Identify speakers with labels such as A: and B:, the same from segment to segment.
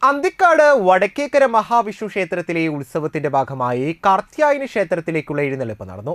A: അന്തിക്കാട് വടക്കേക്കര മഹാവിഷ്ണു ക്ഷേത്രത്തിലെ ഉത്സവത്തിന്റെ ഭാഗമായി കാർത്യായനി ക്ഷേത്രത്തിലേക്കുള്ള എഴുന്നള്ളിപ്പ് നടന്നു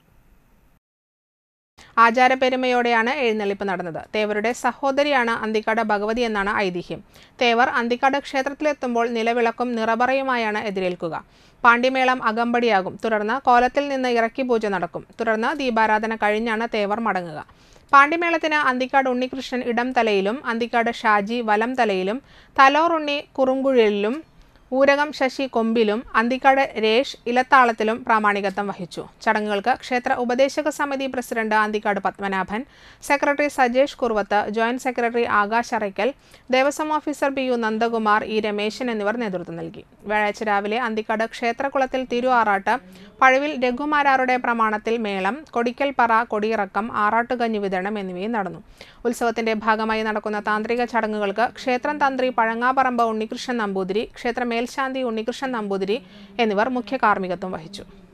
B: ആചാരപ്പെരുമയോടെയാണ് എഴുന്നള്ളിപ്പ് നടന്നത് തേവരുടെ സഹോദരിയാണ് അന്തിക്കാട് ഭഗവതി എന്നാണ് ഐതിഹ്യം തേവർ അന്തിക്കാട് ക്ഷേത്രത്തിലെത്തുമ്പോൾ നിലവിളക്കും നിറപറയുമായാണ് എതിരേൽക്കുക പാണ്ഡിമേളം അകമ്പടിയാകും തുടർന്ന് കോലത്തിൽ നിന്ന് ഇറക്കി പൂജ നടക്കും തുടർന്ന് ദീപാരാധന കഴിഞ്ഞാണ് തേവർ മടങ്ങുക പാണ്ഡിമേളത്തിന് അന്തിക്കാട് ഉണ്ണികൃഷ്ണൻ ഇടം തലയിലും അന്തിക്കാട് ഷാജി വലം തലയിലും തലോർ ഉണ്ണി കുറുങ്കുഴലിലും ഊരകം ശശി കൊമ്പിലും അന്തിക്കാട് രേഷ് ഇലത്താളത്തിലും പ്രാമാണികത്വം വഹിച്ചു ചടങ്ങുകൾക്ക് ക്ഷേത്ര ഉപദേശക സമിതി president Anthikad Padmanabhan secretary Sajesh Kuruvath joint secretary Akash Arakkal Devaswom officer P U Nandakumar E Rameshan എന്നിവർ നേതൃത്വം നൽകി വ്യാഴാഴ്ച രാവിലെ അന്തിക്കാട് ക്ഷേത്രകുളത്തിൽ തിരുആറാട്ട് പഴുവിൽ രഘുമാരാറുടെ പ്രമാണത്തിൽ മേളം കൊടിക്കൽ പറ കൊടിയിറക്കം ആറാട്ടുകഞ്ഞി വിതരണം എന്നിവയും നടന്നു ഉത്സവത്തിന്റെ ഭാഗമായി നടക്കുന്ന താന്ത്രിക ചടങ്ങുകൾക്ക് ക്ഷേത്രം തന്ത്രി പഴങ്ങാപ്പറമ്പ് ഉണ്ണികൃഷ്ണൻ നമ്പൂതിരി ക്ഷേത്ര മേൽശാന്തി ഉണ്ണികൃഷ്ണൻ നമ്പൂതിരി എന്നിവർ മുഖ്യ കാർമ്മികത്വം വഹിച്ചു